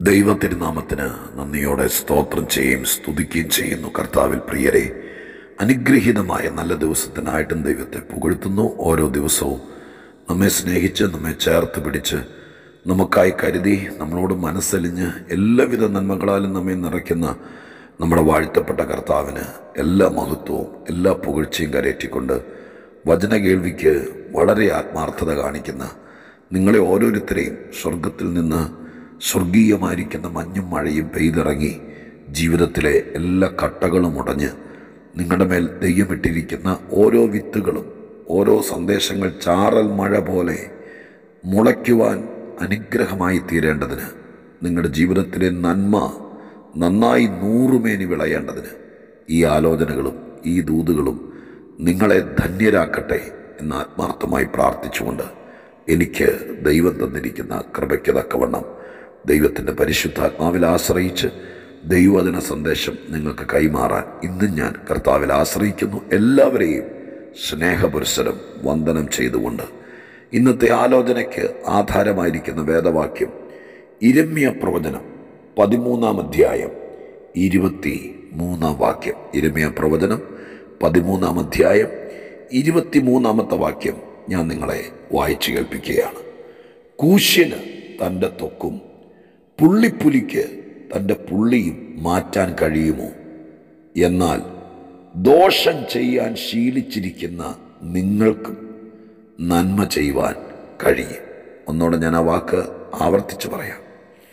ദൈവ തിരുനാമത്തിന് നന്ദിയോടെ സ്തോത്രം ചെയ്യുകയും സ്തുതിക്കുകയും ചെയ്യുന്നു കർത്താവിൽ പ്രിയരെ അനുഗ്രഹീതമായ നല്ല ദിവസത്തിനായിട്ടും ദൈവത്തെ പുകഴ്ത്തുന്നു ഓരോ ദിവസവും നമ്മെ സ്നേഹിച്ച് നമ്മെ ചേർത്ത് പിടിച്ച് നമുക്കായി കരുതി നമ്മളോട് മനസ്സലിഞ്ഞ് എല്ലാവിധ നന്മകളാലും നമ്മെ നിറയ്ക്കുന്ന നമ്മുടെ വാഴ്ത്തപ്പെട്ട കർത്താവിന് എല്ലാ മഹത്വവും എല്ലാ പുകഴ്ചയും കരയറ്റിക്കൊണ്ട് വചന കേൾവിക്ക് വളരെ ആത്മാർത്ഥത കാണിക്കുന്ന നിങ്ങളെ ഓരോരുത്തരെയും സ്വർഗത്തിൽ നിന്ന് സ്വർഗീയമായിരിക്കുന്ന മഞ്ഞും മഴയും പെയ്തിറങ്ങി ജീവിതത്തിലെ എല്ലാ കട്ടകളും ഉടഞ്ഞ് നിങ്ങളുടെ മേൽ ദൈവമിട്ടിരിക്കുന്ന ഓരോ വിത്തുകളും ഓരോ സന്ദേശങ്ങൾ ചാറൽ മഴ പോലെ മുളയ്ക്കുവാൻ അനുഗ്രഹമായി തീരേണ്ടതിന് നിങ്ങളുടെ ജീവിതത്തിലെ നന്മ നന്നായി നൂറുമേനി വിളയേണ്ടതിന് ഈ ആലോചനകളും ഈ ദൂതുകളും നിങ്ങളെ ധന്യരാക്കട്ടെ എന്ന് ആത്മാർത്ഥമായി പ്രാർത്ഥിച്ചുകൊണ്ട് എനിക്ക് ദൈവം തന്നിരിക്കുന്ന കൃപയ്ക്ക് തക്കവണ്ണം ദൈവത്തിൻ്റെ പരിശുദ്ധാത്മാവിൽ ആശ്രയിച്ച് ദൈവവചന സന്ദേശം നിങ്ങൾക്ക് കൈമാറാൻ ഇന്നും ഞാൻ കർത്താവിൽ ആശ്രയിക്കുന്നു എല്ലാവരെയും സ്നേഹപുരസരം വന്ദനം ചെയ്തുകൊണ്ട് ഇന്നത്തെ ആലോചനയ്ക്ക് ആധാരമായിരിക്കുന്ന വേദവാക്യം ഇരമ്യ പ്രവചനം പതിമൂന്നാം അധ്യായം ഇരുപത്തി മൂന്നാം വാക്യം ഇരമ്യ പ്രവചനം പതിമൂന്നാം അധ്യായം ഇരുപത്തി മൂന്നാമത്തെ വാക്യം ഞാൻ നിങ്ങളെ വായിച്ചു കേൾപ്പിക്കുകയാണ് കൂശ്യന് തൻ്റെ ത്വക്കും പുള്ളിപ്പുലിക്ക് തൻ്റെ പുള്ളിയും മാറ്റാൻ കഴിയുമോ എന്നാൽ ദോഷം ചെയ്യാൻ ശീലിച്ചിരിക്കുന്ന നിങ്ങൾക്കും നന്മ ചെയ്യുവാൻ കഴിയും ഒന്നോടെ ഞാൻ ആ വാക്ക് ആവർത്തിച്ച് പറയാം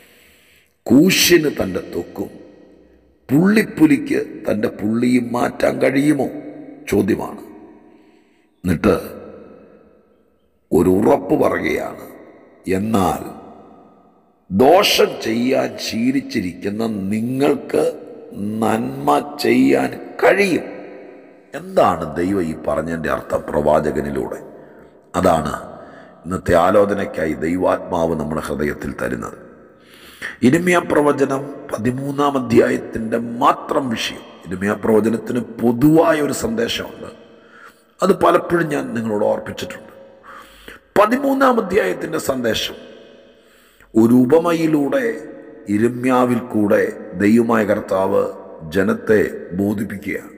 കൂശ്യന് തൻ്റെ ത്വക്കും പുള്ളിപ്പുലിക്ക് തൻ്റെ പുള്ളിയും മാറ്റാൻ കഴിയുമോ ചോദ്യമാണ് എന്നിട്ട് ഒരു ഉറപ്പ് പറയുകയാണ് എന്നാൽ ദോഷം ചെയ്യാൻ ശീലിച്ചിരിക്കുന്ന നിങ്ങൾക്ക് നന്മ ചെയ്യാൻ കഴിയും എന്താണ് ദൈവം ഈ പറഞ്ഞതിൻ്റെ അർത്ഥം പ്രവാചകനിലൂടെ അതാണ് ഇന്നത്തെ ആലോചനയ്ക്കായി ദൈവാത്മാവ് നമ്മുടെ ഹൃദയത്തിൽ തരുന്നത് ഇനിമയ പ്രവചനം പതിമൂന്നാം അധ്യായത്തിൻ്റെ മാത്രം വിഷയം ഇനിമയ പ്രവചനത്തിന് പൊതുവായ ഒരു സന്ദേശമുണ്ട് അത് പലപ്പോഴും ഞാൻ നിങ്ങളോട് ഓർപ്പിച്ചിട്ടുണ്ട് പതിമൂന്നാം അധ്യായത്തിൻ്റെ സന്ദേശം ഒരു ഉപമയിലൂടെ ഇരമ്യാവിൽ കൂടെ ദൈവമായ കർത്താവ് ജനത്തെ ബോധിപ്പിക്കുകയാണ്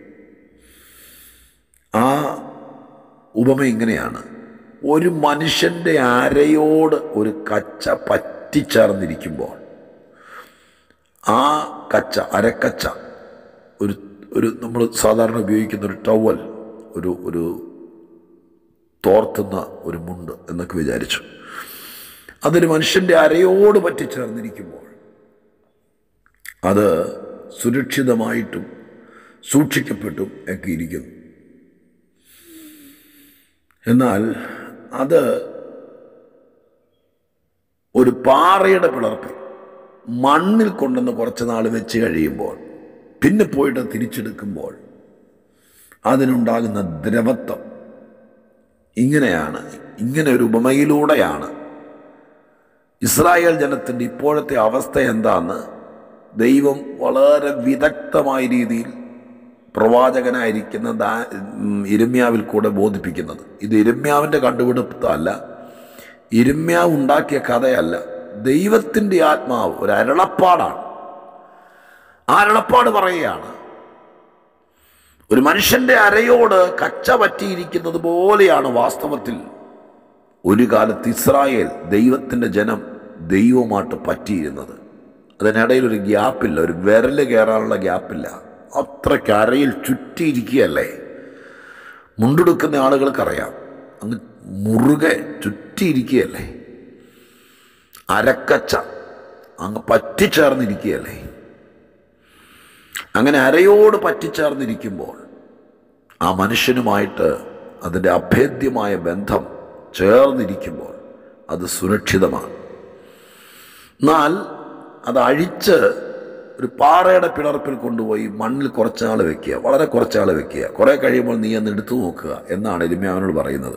ആ ഉപമ ഇങ്ങനെയാണ് ഒരു മനുഷ്യൻ്റെ അരയോട് ഒരു കച്ച പറ്റിച്ചേർന്നിരിക്കുമ്പോൾ ആ കച്ച അരക്കച്ച ഒരു ഒരു നമ്മൾ സാധാരണ ഉപയോഗിക്കുന്ന ഒരു ടവൽ ഒരു ഒരു തോർത്തുന്ന ഒരു മുണ്ട് എന്നൊക്കെ വിചാരിച്ചു അതൊരു മനുഷ്യൻ്റെ അരയോട് പറ്റിച്ചേർന്നിരിക്കുമ്പോൾ അത് സുരക്ഷിതമായിട്ടും സൂക്ഷിക്കപ്പെട്ടും ഒക്കെ ഇരിക്കുന്നു എന്നാൽ അത് ഒരു പാറയുടെ പിളർപ്പിൽ മണ്ണിൽ കൊണ്ടുവന്ന് കുറച്ച് നാൾ വെച്ച് കഴിയുമ്പോൾ പിന്നെ പോയിട്ട് തിരിച്ചെടുക്കുമ്പോൾ അതിനുണ്ടാകുന്ന ദ്രവത്വം ഇങ്ങനെയാണ് ഇങ്ങനെ ഒരു ഉപമയിലൂടെയാണ് ഇസ്രായേൽ ജനത്തിൻ്റെ ഇപ്പോഴത്തെ അവസ്ഥ എന്താന്ന് ദൈവം വളരെ വിദഗ്ധമായ രീതിയിൽ പ്രവാചകനായിരിക്കുന്ന ദാ ഇരമ്യാവിൽ കൂടെ ബോധിപ്പിക്കുന്നത് ഇത് ഇരമ്യാവിൻ്റെ കണ്ടുപിടുത്തമല്ല ഇരമ്യാവ് ഉണ്ടാക്കിയ കഥയല്ല ദൈവത്തിൻ്റെ ആത്മാവ് ഒരു അരുളപ്പാടാണ് ആ അരുളപ്പാട് പറയുകയാണ് ഒരു മനുഷ്യൻ്റെ അരയോട് കച്ച പറ്റിയിരിക്കുന്നത് പോലെയാണ് വാസ്തവത്തിൽ ഒരു കാലത്ത് ഇസ്രായേൽ ദൈവത്തിൻ്റെ ജനം ദൈവമായിട്ട് പറ്റിയിരുന്നത് അതിനിടയിൽ ഒരു ഗ്യാപ്പില്ല ഒരു വിരല് കയറാനുള്ള ഗ്യാപ്പില്ല അത്രയ്ക്ക് അരയിൽ ചുറ്റിയിരിക്കുകയല്ലേ മുണ്ടെടുക്കുന്ന ആളുകൾക്കറിയാം അങ്ങ് മുറുകെ ചുറ്റിയിരിക്കുകയല്ലേ അരക്കച്ച അങ്ങ് പറ്റിച്ചേർന്നിരിക്കുകയല്ലേ അങ്ങനെ അരയോട് പറ്റിച്ചേർന്നിരിക്കുമ്പോൾ ആ മനുഷ്യനുമായിട്ട് അതിൻ്റെ അഭേദ്യമായ ബന്ധം ചേർന്നിരിക്കുമ്പോൾ അത് സുരക്ഷിതമാണ് എന്നാൽ അത് അഴിച്ച് ഒരു പാറയുടെ പിളർപ്പിൽ കൊണ്ടുപോയി മണ്ണിൽ കുറച്ചാൾ വെക്കുക വളരെ കുറച്ചാൾ വെക്കുക കുറേ കഴിയുമ്പോൾ നീ ഒന്ന് എടുത്തു നോക്കുക എന്നാണ് എരുമ്യാവനോട് പറയുന്നത്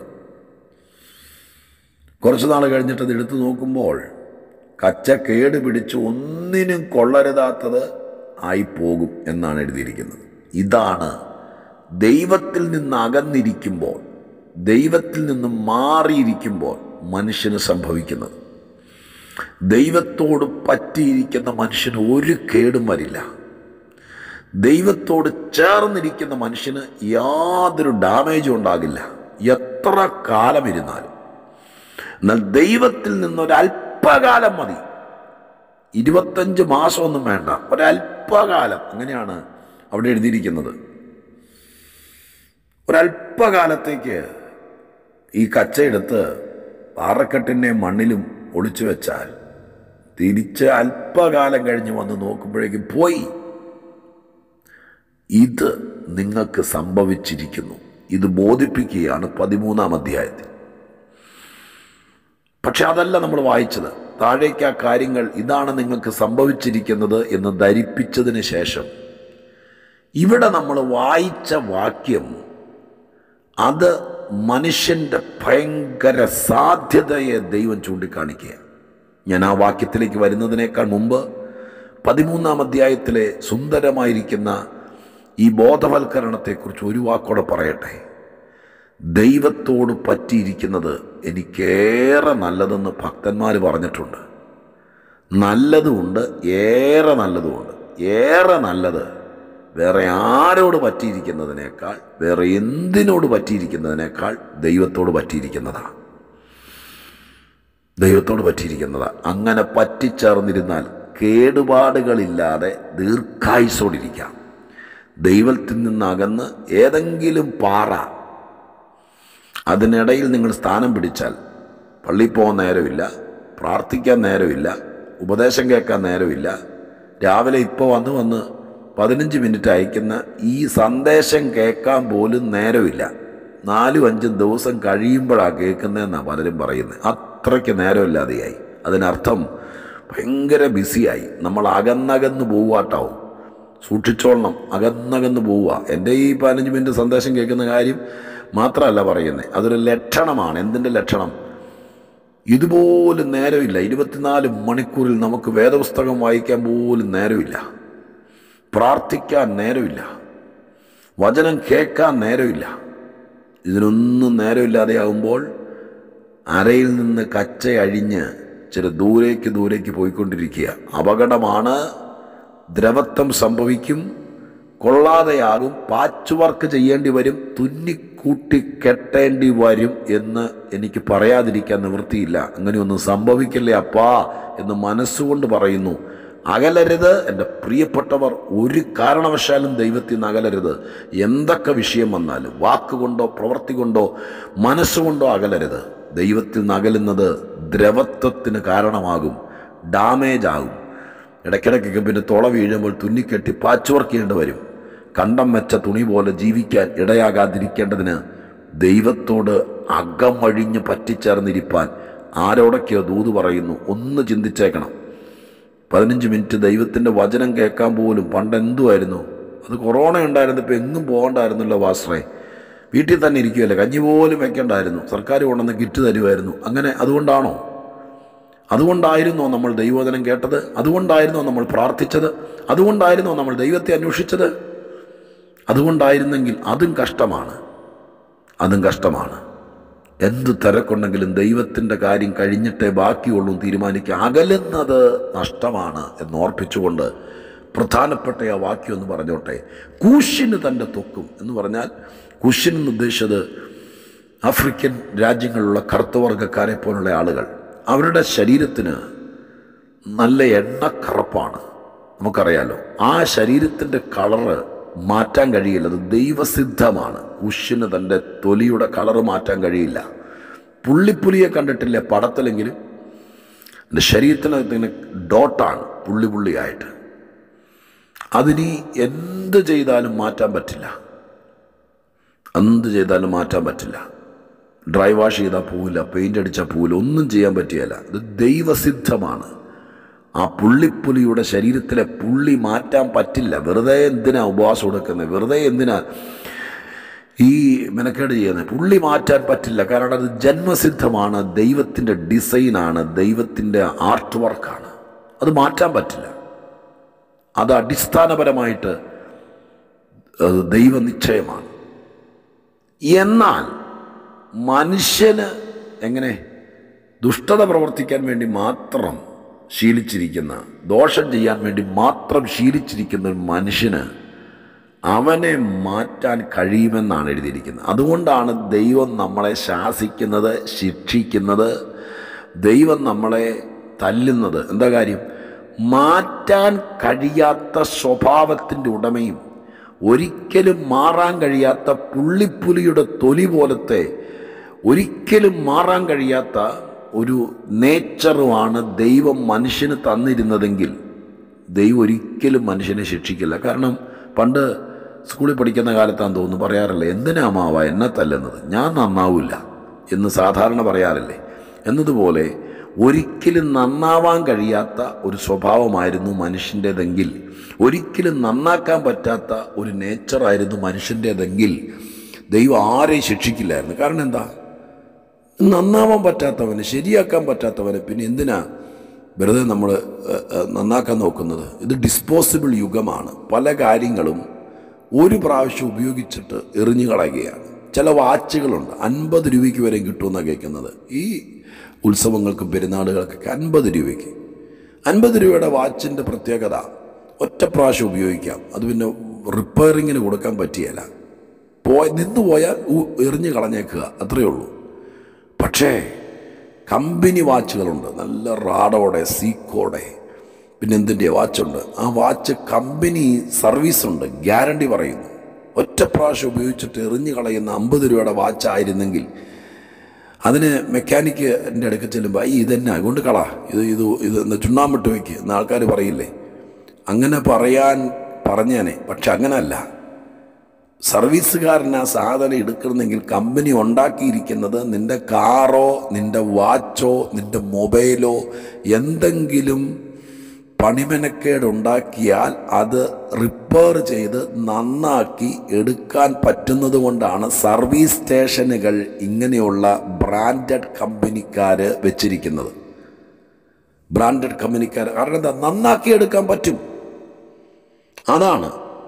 കുറച്ച് നാൾ കഴിഞ്ഞിട്ട് അത് എടുത്തു നോക്കുമ്പോൾ കച്ച കേട് പിടിച്ച് ഒന്നിനും കൊള്ളരുതാത്തത് ആയി പോകും എന്നാണ് എഴുതിയിരിക്കുന്നത് ഇതാണ് ദൈവത്തിൽ നിന്ന് അകന്നിരിക്കുമ്പോൾ ദൈവത്തിൽ നിന്ന് മാറിയിരിക്കുമ്പോൾ മനുഷ്യന് സംഭവിക്കുന്നത് ദൈവത്തോട് പറ്റിയിരിക്കുന്ന മനുഷ്യന് ഒരു കേടും വരില്ല ദൈവത്തോട് ചേർന്നിരിക്കുന്ന മനുഷ്യന് യാതൊരു ഡാമേജും ഉണ്ടാകില്ല എത്ര കാലം ഇരുന്നാലും എന്നാൽ ദൈവത്തിൽ നിന്നൊരല്പകാലം മതി ഇരുപത്തഞ്ച് മാസമൊന്നും വേണ്ട ഒരല്പകാലം അങ്ങനെയാണ് അവിടെ എഴുതിയിരിക്കുന്നത് ഒരല്പകാലത്തേക്ക് ഈ കച്ചയെടുത്ത് പാറക്കെട്ടിൻ്റെ മണ്ണിലും ഒളിച്ചു വെച്ചാൽ തിരിച്ച് അല്പകാലം കഴിഞ്ഞ് വന്ന് നോക്കുമ്പോഴേക്കും പോയി ഇത് നിങ്ങൾക്ക് സംഭവിച്ചിരിക്കുന്നു ഇത് ബോധിപ്പിക്കുകയാണ് പതിമൂന്നാം അധ്യായത്തിൽ പക്ഷെ അതല്ല നമ്മൾ വായിച്ചത് താഴേക്ക് ആ കാര്യങ്ങൾ ഇതാണ് നിങ്ങൾക്ക് സംഭവിച്ചിരിക്കുന്നത് എന്ന് ധരിപ്പിച്ചതിന് ശേഷം ഇവിടെ നമ്മൾ വായിച്ച വാക്യം അത് മനുഷ്യൻ്റെ ഭയങ്കര സാധ്യതയെ ദൈവം ചൂണ്ടിക്കാണിക്കുക ഞാൻ ആ വാക്യത്തിലേക്ക് വരുന്നതിനേക്കാൾ മുമ്പ് പതിമൂന്നാം അധ്യായത്തിലെ സുന്ദരമായിരിക്കുന്ന ഈ ബോധവൽക്കരണത്തെക്കുറിച്ച് ഒരു വാക്കോടെ പറയട്ടെ ദൈവത്തോട് പറ്റിയിരിക്കുന്നത് എനിക്കേറെ നല്ലതെന്ന് ഭക്തന്മാർ പറഞ്ഞിട്ടുണ്ട് നല്ലതുമുണ്ട് ഏറെ നല്ലതുമുണ്ട് ഏറെ നല്ലത് വേറെ ആരോട് പറ്റിയിരിക്കുന്നതിനേക്കാൾ വേറെ എന്തിനോട് പറ്റിയിരിക്കുന്നതിനേക്കാൾ ദൈവത്തോട് പറ്റിയിരിക്കുന്നതാണ് ദൈവത്തോട് പറ്റിയിരിക്കുന്നതാ അങ്ങനെ പറ്റിച്ചേർന്നിരുന്നാൽ കേടുപാടുകളില്ലാതെ ദീർഘായുസോടിരിക്കാം ദൈവത്തിൽ നിന്നകന്ന് ഏതെങ്കിലും പാറ അതിനിടയിൽ നിങ്ങൾ സ്ഥാനം പിടിച്ചാൽ പള്ളിയിൽ പോകാൻ നേരമില്ല പ്രാർത്ഥിക്കാൻ നേരമില്ല ഉപദേശം കേൾക്കാൻ നേരമില്ല രാവിലെ ഇപ്പോൾ വന്ന് വന്ന് പതിനഞ്ച് മിനിറ്റ് അയക്കുന്ന ഈ സന്ദേശം കേൾക്കാൻ പോലും നേരമില്ല നാലും അഞ്ചും ദിവസം കഴിയുമ്പോഴാണ് കേൾക്കുന്നതെന്നാണ് പലരും പറയുന്നത് അത്രയ്ക്ക് നേരമില്ലാതെയായി അതിനർത്ഥം ഭയങ്കര ബിസിയായി നമ്മൾ അകന്നകന്ന് പോവാട്ടാവും സൂക്ഷിച്ചോളണം അകന്നകന്ന് പോവുക എൻ്റെ ഈ പതിനഞ്ച് മിനിറ്റ് സന്ദേശം കേൾക്കുന്ന കാര്യം മാത്രമല്ല പറയുന്നത് അതൊരു ലക്ഷണമാണ് എന്തിൻ്റെ ലക്ഷണം ഇതുപോലും നേരമില്ല ഇരുപത്തിനാല് മണിക്കൂറിൽ നമുക്ക് വേദപുസ്തകം വായിക്കാൻ പോലും നേരമില്ല പ്രാർത്ഥിക്കാൻ നേരമില്ല വചനം കേൾക്കാൻ നേരമില്ല ഇതിനൊന്നും നേരമില്ലാതെയാകുമ്പോൾ അരയിൽ നിന്ന് കച്ച അഴിഞ്ഞ് ചില ദൂരേക്ക് ദൂരേക്ക് പോയിക്കൊണ്ടിരിക്കുക അപകടമാണ് ദ്രവത്വം സംഭവിക്കും കൊള്ളാതെയാകും പാച്ച് വർക്ക് ചെയ്യേണ്ടി വരും തുന്നിക്കൂട്ടി കെട്ടേണ്ടി വരും എന്ന് എനിക്ക് പറയാതിരിക്കാൻ നിവൃത്തിയില്ല അങ്ങനെയൊന്നും സംഭവിക്കില്ലേ അപ്പാ എന്ന് മനസ്സുകൊണ്ട് പറയുന്നു അകലരുത് എൻ്റെ പ്രിയപ്പെട്ടവർ ഒരു കാരണവശാലും ദൈവത്തിൽ നിന്ന് അകലരുത് എന്തൊക്കെ വിഷയം വന്നാലും വാക്കുകൊണ്ടോ പ്രവൃത്തി കൊണ്ടോ മനസ്സുകൊണ്ടോ അകലരുത് ദൈവത്തിൽ നിന്ന് അകലുന്നത് ദ്രവത്വത്തിന് കാരണമാകും ഡാമേജ് ആകും ഇടയ്ക്കിടയ്ക്കൊക്കെ പിന്നെ തുള വീഴുമ്പോൾ തുന്നിക്കെട്ടി പാച്ച് വർക്ക് ചെയ്യേണ്ടി വരും കണ്ടം വെച്ച തുണി പോലെ ജീവിക്കാൻ ഇടയാകാതിരിക്കേണ്ടതിന് ദൈവത്തോട് അകമഴിഞ്ഞ് പറ്റിച്ചേർന്നിരിപ്പാൻ ആരോടൊക്കെയോ ദൂത് പറയുന്നു ഒന്ന് ചിന്തിച്ചേക്കണം പതിനഞ്ച് മിനിറ്റ് ദൈവത്തിൻ്റെ വചനം കേൾക്കാൻ പോലും പണ്ട് എന്തുമായിരുന്നു അത് കൊറോണ ഉണ്ടായിരുന്നപ്പോൾ എങ്ങും പോകണ്ടായിരുന്നല്ലോ വാസ്ത്രേ വീട്ടിൽ തന്നെ ഇരിക്കുമല്ലേ കഞ്ഞി പോലും വെക്കണ്ടായിരുന്നു സർക്കാർ കൊണ്ടുവന്ന് കിറ്റ് തരുമായിരുന്നു അങ്ങനെ അതുകൊണ്ടാണോ അതുകൊണ്ടായിരുന്നോ നമ്മൾ ദൈവവചനം കേട്ടത് അതുകൊണ്ടായിരുന്നോ നമ്മൾ പ്രാർത്ഥിച്ചത് അതുകൊണ്ടായിരുന്നോ നമ്മൾ ദൈവത്തെ അന്വേഷിച്ചത് അതുകൊണ്ടായിരുന്നെങ്കിൽ അതും കഷ്ടമാണ് അതും കഷ്ടമാണ് എന്ത് തിരക്കുണ്ടെങ്കിലും ദൈവത്തിൻ്റെ കാര്യം കഴിഞ്ഞിട്ടേ ബാക്കിയുള്ളൂ തീരുമാനിക്കുക അകലുന്നത് നഷ്ടമാണ് എന്ന് ഓർപ്പിച്ചുകൊണ്ട് പ്രധാനപ്പെട്ട ആ വാക്യം എന്ന് പറഞ്ഞോട്ടെ കൂശിന് തൻ്റെ തൊക്കും എന്ന് പറഞ്ഞാൽ കുശിൻ എന്ന് ഉദ്ദേശിച്ചത് ആഫ്രിക്കൻ രാജ്യങ്ങളിലുള്ള കറുത്തവർഗക്കാരെ പോലുള്ള ആളുകൾ അവരുടെ ശരീരത്തിന് നല്ല എണ്ണക്കറപ്പാണ് നമുക്കറിയാലോ ആ ശരീരത്തിൻ്റെ കളറ് മാറ്റാൻ കഴിയില്ല അത് ദൈവസിദ്ധമാണ് ഉഷിന് തൻ്റെ തൊലിയുടെ കളറ് മാറ്റാൻ കഴിയില്ല പുള്ളിപ്പുലിയെ കണ്ടിട്ടില്ലേ പടത്തിലെങ്കിലും എൻ്റെ ശരീരത്തിനകത്ത് ഇങ്ങനെ ഡോട്ടാണ് പുള്ളി പുള്ളിയായിട്ട് അതിനി എന്ത് ചെയ്താലും മാറ്റാൻ പറ്റില്ല എന്ത് ചെയ്താലും മാറ്റാൻ പറ്റില്ല ഡ്രൈ വാഷ് ചെയ്താൽ പോവില്ല പെയിൻ്റ് അടിച്ചാൽ പോവില്ല ഒന്നും ചെയ്യാൻ പറ്റിയല്ല ഇത് ദൈവസിദ്ധമാണ് ആ പുള്ളിപ്പുലിയുടെ ശരീരത്തിലെ പുള്ളി മാറ്റാൻ പറ്റില്ല വെറുതെ എന്തിനാ ഉപവാസം കൊടുക്കുന്നത് വെറുതെ എന്തിനാ ഈ മെനക്കേട് ചെയ്യുന്നത് പുള്ളി മാറ്റാൻ പറ്റില്ല കാരണം അത് ജന്മസിദ്ധമാണ് ദൈവത്തിൻ്റെ ഡിസൈനാണ് ദൈവത്തിൻ്റെ ആർട്ട് വർക്കാണ് അത് മാറ്റാൻ പറ്റില്ല അത് അടിസ്ഥാനപരമായിട്ട് അത് ദൈവനിശ്ചയമാണ് എന്നാൽ മനുഷ്യന് എങ്ങനെ ദുഷ്ടത പ്രവർത്തിക്കാൻ വേണ്ടി മാത്രം ശീലിച്ചിരിക്കുന്ന ദോഷം ചെയ്യാൻ വേണ്ടി മാത്രം ശീലിച്ചിരിക്കുന്ന ഒരു മനുഷ്യന് അവനെ മാറ്റാൻ കഴിയുമെന്നാണ് എഴുതിയിരിക്കുന്നത് അതുകൊണ്ടാണ് ദൈവം നമ്മളെ ശാസിക്കുന്നത് ശിക്ഷിക്കുന്നത് ദൈവം നമ്മളെ തല്ലുന്നത് എന്താ കാര്യം മാറ്റാൻ കഴിയാത്ത സ്വഭാവത്തിൻ്റെ ഉടമയും ഒരിക്കലും മാറാൻ കഴിയാത്ത പുള്ളിപ്പുലിയുടെ തൊലി പോലത്തെ ഒരിക്കലും മാറാൻ കഴിയാത്ത ഒരു നേച്ചറുമാണ് ദൈവം മനുഷ്യന് തന്നിരുന്നതെങ്കിൽ ദൈവം ഒരിക്കലും മനുഷ്യനെ ശിക്ഷിക്കില്ല കാരണം പണ്ട് സ്കൂളിൽ പഠിക്കുന്ന കാലത്താന്ന് തോന്നുന്നു പറയാറില്ല എന്തിനാ മാവ എന്നെ തല്ലുന്നത് ഞാൻ നന്നാവില്ല എന്ന് സാധാരണ പറയാറില്ലേ എന്നതുപോലെ ഒരിക്കലും നന്നാവാൻ കഴിയാത്ത ഒരു സ്വഭാവമായിരുന്നു മനുഷ്യൻ്റേതെങ്കിൽ ഒരിക്കലും നന്നാക്കാൻ പറ്റാത്ത ഒരു നേച്ചറായിരുന്നു മനുഷ്യൻ്റേതെങ്കിൽ ദൈവം ആരെയും ശിക്ഷിക്കില്ലായിരുന്നു കാരണം എന്താ നന്നാവാൻ പറ്റാത്തവന് ശരിയാക്കാൻ പറ്റാത്തവന് പിന്നെ എന്തിനാ വെറുതെ നമ്മൾ നന്നാക്കാൻ നോക്കുന്നത് ഇത് ഡിസ്പോസിബിൾ യുഗമാണ് പല കാര്യങ്ങളും ഒരു പ്രാവശ്യം ഉപയോഗിച്ചിട്ട് എറിഞ്ഞു കളയുകയാണ് ചില വാച്ചുകളുണ്ട് അൻപത് രൂപയ്ക്ക് വരെ കിട്ടുമെന്നാണ് കേൾക്കുന്നത് ഈ ഉത്സവങ്ങൾക്കും പെരുന്നാളുകൾക്കൊക്കെ അൻപത് രൂപയ്ക്ക് അൻപത് രൂപയുടെ വാച്ചിൻ്റെ പ്രത്യേകത ഒറ്റ പ്രാവശ്യം ഉപയോഗിക്കാം അത് പിന്നെ റിപ്പയറിങ്ങിന് കൊടുക്കാൻ പറ്റിയല്ല പോയ നിന്ന് പോയാൽ ഉ- എറിഞ്ഞു കളഞ്ഞേക്കുക അത്രയേ ഉള്ളൂ പക്ഷേ കമ്പനി വാച്ചുകളുണ്ട് നല്ല റാഡോടെ സീക്കോടെ പിന്നെ എന്തിൻ്റെ വാച്ചുണ്ട് ആ വാച്ച് കമ്പനി സർവീസുണ്ട് ഗ്യാരണ്ടി പറയുന്നു ഒറ്റ പ്രാവശ്യം ഉപയോഗിച്ചിട്ട് എറിഞ്ഞു കളയുന്ന അമ്പത് രൂപയുടെ വാച്ചായിരുന്നെങ്കിൽ അതിന് മെക്കാനിക്ക് എൻ്റെ അടുക്ക ചെല്ലുമ്പോൾ ഈ ഇതെന്നാ കൊണ്ട് കള ഇത് ഇത് ഇത് എന്താ ചുണ്ണാമ്പിട്ട് വയ്ക്ക് എന്ന് ആൾക്കാർ പറയില്ലേ അങ്ങനെ പറയാൻ പറഞ്ഞേനെ പക്ഷെ അങ്ങനല്ല സർവീസുകാരൻ ആ സാധനം എടുക്കണമെങ്കിൽ കമ്പനി ഉണ്ടാക്കിയിരിക്കുന്നത് നിന്റെ കാറോ നിന്റെ വാച്ചോ നിന്റെ മൊബൈലോ എന്തെങ്കിലും പണിമെനക്കേട് ഉണ്ടാക്കിയാൽ അത് റിപ്പയർ ചെയ്ത് നന്നാക്കി എടുക്കാൻ പറ്റുന്നത് കൊണ്ടാണ് സർവീസ് സ്റ്റേഷനുകൾ ഇങ്ങനെയുള്ള ബ്രാൻഡഡ് കമ്പനിക്കാർ വെച്ചിരിക്കുന്നത് ബ്രാൻഡഡ് കമ്പനിക്കാർ കാരണം എന്താ നന്നാക്കി എടുക്കാൻ പറ്റും അതാണ്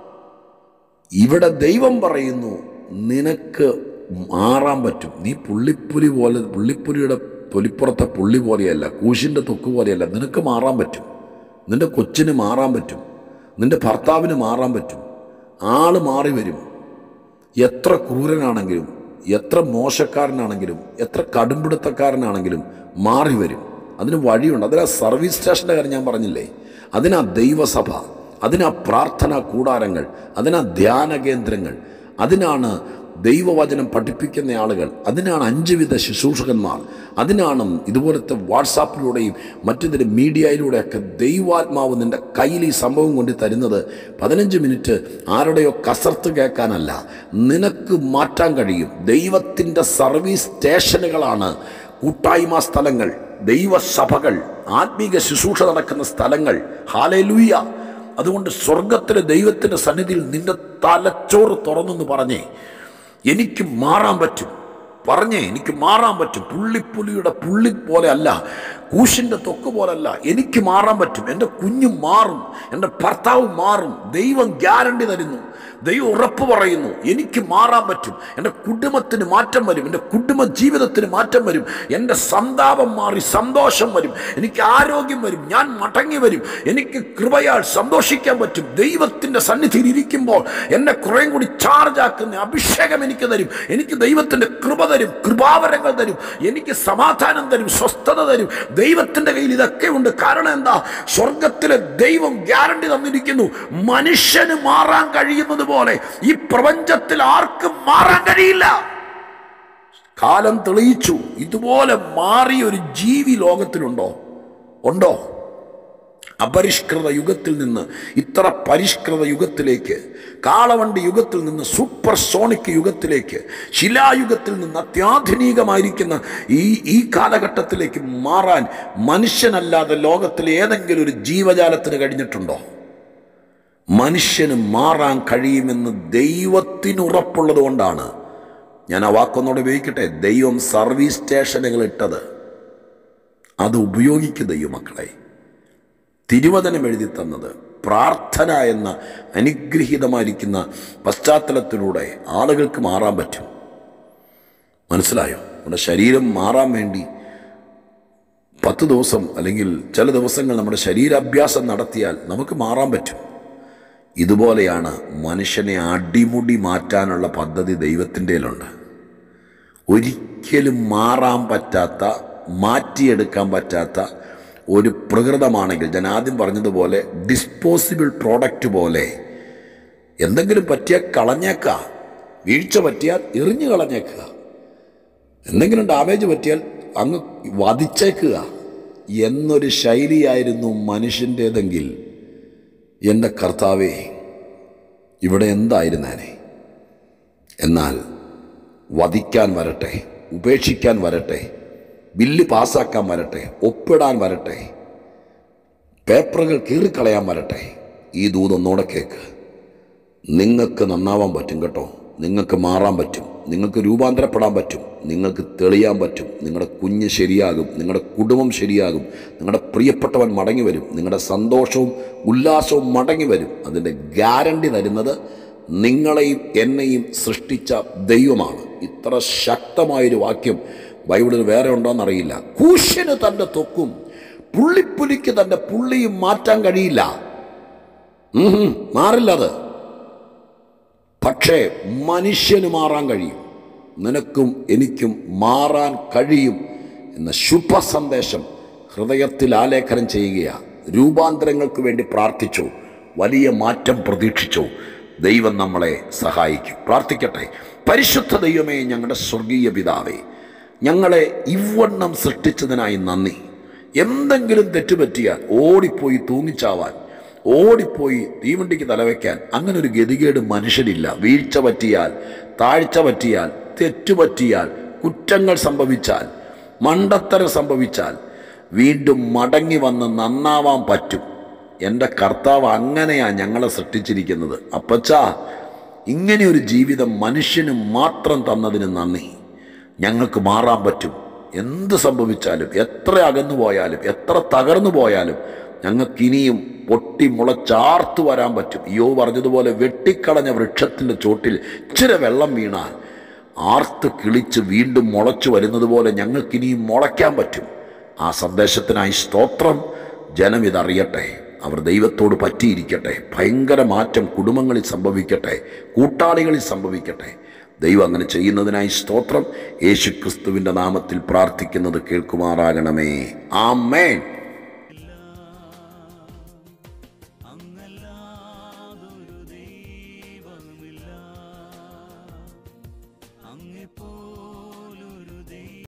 ഇവിടെ ദൈവം പറയുന്നു നിനക്ക് മാറാൻ പറ്റും നീ പുള്ളിപ്പുലി പോലെ പുള്ളിപ്പുലിയുടെ തൊലിപ്പുറത്തെ പുള്ളി പോലെയല്ല കൂശിൻ്റെ തൊക്ക് പോലെയല്ല നിനക്ക് മാറാൻ പറ്റും നിന്റെ കൊച്ചിന് മാറാൻ പറ്റും നിന്റെ ഭർത്താവിന് മാറാൻ പറ്റും ആള് മാറി വരും എത്ര ക്രൂരനാണെങ്കിലും എത്ര മോശക്കാരനാണെങ്കിലും എത്ര കടുംപിടുത്തക്കാരനാണെങ്കിലും മാറി വരും അതിന് വഴിയുണ്ട് അതിനാ സർവീസ് സ്റ്റേഷൻ്റെ കാര്യം ഞാൻ പറഞ്ഞില്ലേ അതിനാ ദൈവസഭ അതിനാ പ്രാർത്ഥനാ കൂടാരങ്ങൾ അതിനാ ധ്യാന കേന്ദ്രങ്ങൾ അതിനാണ് ദൈവവചനം പഠിപ്പിക്കുന്ന ആളുകൾ അതിനാണ് അഞ്ചുവിധ ശുശ്രൂഷകന്മാർ അതിനാണ് ഇതുപോലത്തെ വാട്സാപ്പിലൂടെയും മറ്റിതിൻ്റെ മീഡിയയിലൂടെയൊക്കെ ദൈവാത്മാവ് നിൻ്റെ കയ്യിൽ ഈ സംഭവം കൊണ്ട് തരുന്നത് പതിനഞ്ച് മിനിറ്റ് ആരുടെയോ കസർത്ത് കേൾക്കാനല്ല നിനക്ക് മാറ്റാൻ കഴിയും ദൈവത്തിൻ്റെ സർവീസ് സ്റ്റേഷനുകളാണ് കൂട്ടായ്മ സ്ഥലങ്ങൾ ദൈവസഭകൾ ആത്മീക ശുശ്രൂഷ നടക്കുന്ന സ്ഥലങ്ങൾ ഹാലലൂയ അതുകൊണ്ട് സ്വർഗത്തിലെ ദൈവത്തിൻ്റെ സന്നിധിയിൽ നിന്റെ തലച്ചോറ് തുറന്നെന്ന് പറഞ്ഞേ എനിക്ക് മാറാൻ പറ്റും പറഞ്ഞേ എനിക്ക് മാറാൻ പറ്റും പുള്ളിപ്പുലിയുടെ പുള്ളി പോലെ അല്ല കൂശിൻ്റെ തൊക്ക് പോലല്ല എനിക്ക് മാറാൻ പറ്റും എൻ്റെ കുഞ്ഞു മാറും എൻ്റെ ഭർത്താവ് മാറും ദൈവം ഗ്യാരണ്ടി തരുന്നു ദൈവം ഉറപ്പ് പറയുന്നു എനിക്ക് മാറാൻ പറ്റും എൻ്റെ കുടുംബത്തിന് മാറ്റം വരും എൻ്റെ കുടുംബ ജീവിതത്തിന് മാറ്റം വരും എൻ്റെ സന്താപം മാറി സന്തോഷം വരും എനിക്ക് ആരോഗ്യം വരും ഞാൻ മടങ്ങി വരും എനിക്ക് കൃപയാൽ സന്തോഷിക്കാൻ പറ്റും ദൈവത്തിൻ്റെ സന്നിധിയിൽ ഇരിക്കുമ്പോൾ എന്നെ കുറേം കൂടി ചാർജ് ആക്കുന്ന അഭിഷേകം എനിക്ക് തരും എനിക്ക് ദൈവത്തിൻ്റെ കൃപ തരും കൃപാവരങ്ങൾ തരും എനിക്ക് സമാധാനം തരും സ്വസ്ഥത തരും ദൈവത്തിൻ്റെ കയ്യിൽ ഇതൊക്കെ ഉണ്ട് കാരണം എന്താ സ്വർഗത്തിലെ ദൈവം ഗ്യാരണ്ടി തന്നിരിക്കുന്നു മനുഷ്യന് മാറാൻ കഴിയുന്നത് പോലെ ഈ പ്രപഞ്ചത്തിൽ ആർക്കും മാറാൻ കഴിയില്ല കാലം തെളിയിച്ചു ഇതുപോലെ മാറിയ ഒരു ജീവി ലോകത്തിലുണ്ടോ ഉണ്ടോ അപരിഷ്കൃത യുഗത്തിൽ നിന്ന് ഇത്ര പരിഷ്കൃത യുഗത്തിലേക്ക് കാളവണ്ടി യുഗത്തിൽ നിന്ന് സൂപ്പർ സോണിക് യുഗത്തിലേക്ക് ശിലായുഗത്തിൽ നിന്ന് അത്യാധുനികമായിരിക്കുന്ന ഈ ഈ കാലഘട്ടത്തിലേക്ക് മാറാൻ മനുഷ്യനല്ലാതെ ലോകത്തിലെ ഏതെങ്കിലും ഒരു ജീവജാലത്തിന് കഴിഞ്ഞിട്ടുണ്ടോ മനുഷ്യന് മാറാൻ കഴിയുമെന്ന് ദൈവത്തിന് ഉറപ്പുള്ളത് കൊണ്ടാണ് ഞാൻ ആ വാക്കൊന്നോട് ഉപയോഗിക്കട്ടെ ദൈവം സർവീസ് സ്റ്റേഷനുകൾ ഇട്ടത് അത് ഉപയോഗിക്കുക ദൈവമക്കളെ തിരുവചനം എഴുതി തന്നത് പ്രാർത്ഥന എന്ന അനുഗ്രഹീതമായിരിക്കുന്ന പശ്ചാത്തലത്തിലൂടെ ആളുകൾക്ക് മാറാൻ പറ്റും മനസ്സിലായോ നമ്മുടെ ശരീരം മാറാൻ വേണ്ടി പത്ത് ദിവസം അല്ലെങ്കിൽ ചില ദിവസങ്ങൾ നമ്മുടെ ശരീരാഭ്യാസം നടത്തിയാൽ നമുക്ക് മാറാൻ പറ്റും ഇതുപോലെയാണ് മനുഷ്യനെ അടിമുടി മാറ്റാനുള്ള പദ്ധതി ദൈവത്തിൻ്റെയിലുണ്ട് ഒരിക്കലും മാറാൻ പറ്റാത്ത മാറ്റിയെടുക്കാൻ പറ്റാത്ത ഒരു പ്രകൃതമാണെങ്കിൽ ഞാൻ ആദ്യം പറഞ്ഞതുപോലെ ഡിസ്പോസിബിൾ പ്രോഡക്റ്റ് പോലെ എന്തെങ്കിലും പറ്റിയാൽ കളഞ്ഞേക്ക വീഴ്ച പറ്റിയാൽ എറിഞ്ഞു കളഞ്ഞേക്കുക എന്തെങ്കിലും ഡാമേജ് പറ്റിയാൽ അങ്ങ് വധിച്ചേക്കുക എന്നൊരു ശൈലിയായിരുന്നു മനുഷ്യൻ്റേതെങ്കിൽ എൻ്റെ കർത്താവേ ഇവിടെ എന്തായിരുന്നേനെ എന്നാൽ വധിക്കാൻ വരട്ടെ ഉപേക്ഷിക്കാൻ വരട്ടെ ബില്ല് പാസ്സാക്കാൻ വരട്ടെ ഒപ്പിടാൻ വരട്ടെ പേപ്പറുകൾ കീറിക്കളയാൻ വരട്ടെ ഈ ദൂതൊന്നോടെ കേക്ക് നിങ്ങൾക്ക് നന്നാവാൻ പറ്റും കേട്ടോ നിങ്ങൾക്ക് മാറാൻ പറ്റും നിങ്ങൾക്ക് രൂപാന്തരപ്പെടാൻ പറ്റും നിങ്ങൾക്ക് തെളിയാൻ പറ്റും നിങ്ങളുടെ കുഞ്ഞ് ശരിയാകും നിങ്ങളുടെ കുടുംബം ശരിയാകും നിങ്ങളുടെ പ്രിയപ്പെട്ടവൻ മടങ്ങി വരും നിങ്ങളുടെ സന്തോഷവും ഉല്ലാസവും മടങ്ങി വരും അതിൻ്റെ ഗ്യാരണ്ടി തരുന്നത് നിങ്ങളെയും എന്നെയും സൃഷ്ടിച്ച ദൈവമാണ് ഇത്ര ശക്തമായൊരു വാക്യം ബൈബിളിൽ വേറെ ഉണ്ടോയെന്നറിയില്ല കൂശന് തൻ്റെ തൊക്കും പുള്ളിപ്പുലിക്ക് തൻ്റെ പുള്ളിയും മാറ്റാൻ കഴിയില്ല ഉം ഹും, മാറില്ല അത് പക്ഷേ മനുഷ്യന് മാറാൻ കഴിയും നിനക്കും എനിക്കും മാറാൻ കഴിയും എന്ന ശുഭ സന്ദേശം ഹൃദയത്തിൽ ആലേഖനം ചെയ്യുകയാണ് രൂപാന്തരങ്ങൾക്ക് വേണ്ടി പ്രാർത്ഥിച്ചു വലിയ മാറ്റം പ്രതീക്ഷിച്ചു ദൈവം നമ്മളെ സഹായിക്കും പ്രാർത്ഥിക്കട്ടെ പരിശുദ്ധ ദൈവമേ ഞങ്ങളുടെ സ്വർഗീയ പിതാവേ ഞങ്ങളെ ഇവണ്ണം സൃഷ്ടിച്ചതിനായി നന്ദി എന്തെങ്കിലും തെറ്റുപറ്റിയാൽ ഓടിപ്പോയി തൂങ്ങിച്ചാവാൻ ഓടിപ്പോയി തീവണ്ടിക്ക് തലവെക്കാൻ അങ്ങനെ ഒരു ഗതികേട് മനുഷ്യനില്ല വീഴ്ച പറ്റിയാൽ താഴ്ച പറ്റിയാൽ തെറ്റുപറ്റിയാൽ കുറ്റങ്ങൾ സംഭവിച്ചാൽ മണ്ടത്തരം സംഭവിച്ചാൽ വീണ്ടും മടങ്ങി വന്ന് നന്നാവാൻ പറ്റും എൻ്റെ കർത്താവ് അങ്ങനെയാ ഞങ്ങളെ സൃഷ്ടിച്ചിരിക്കുന്നത് അപ്പച്ചാ ഇങ്ങനെ ഒരു ജീവിതം മനുഷ്യന് മാത്രം തന്നതിന് നന്ദി ഞങ്ങൾക്ക് മാറാൻ പറ്റും എന്ത് സംഭവിച്ചാലും എത്ര അകന്നു പോയാലും എത്ര തകർന്നു പോയാലും ഞങ്ങൾക്ക് ഇനിയും പൊട്ടി മുളച്ചാർത്തു വരാൻ പറ്റും യോ പറഞ്ഞതുപോലെ വെട്ടിക്കളഞ്ഞ വൃക്ഷത്തിൻ്റെ ചോട്ടിൽ ഇച്ചിരി വെള്ളം വീണാൽ ആർത്ത് കിളിച്ച് വീണ്ടും മുളച്ചു വരുന്നത് പോലെ ഞങ്ങൾക്കിനിയും മുളയ്ക്കാൻ പറ്റും ആ സന്ദേശത്തിനായി സ്തോത്രം ജനം ഇതറിയട്ടെ അവർ ദൈവത്തോട് പറ്റിയിരിക്കട്ടെ ഭയങ്കര മാറ്റം കുടുംബങ്ങളിൽ സംഭവിക്കട്ടെ കൂട്ടാളികളിൽ സംഭവിക്കട്ടെ ദൈവം അങ്ങനെ ചെയ്യുന്നതിനായി സ്തോത്രം യേശു ക്രിസ്തുവിൻ്റെ നാമത്തിൽ പ്രാർത്ഥിക്കുന്നത് കേൾക്കുമാറാകണമേ ആമേൻ അങ്ങല്ലാതെ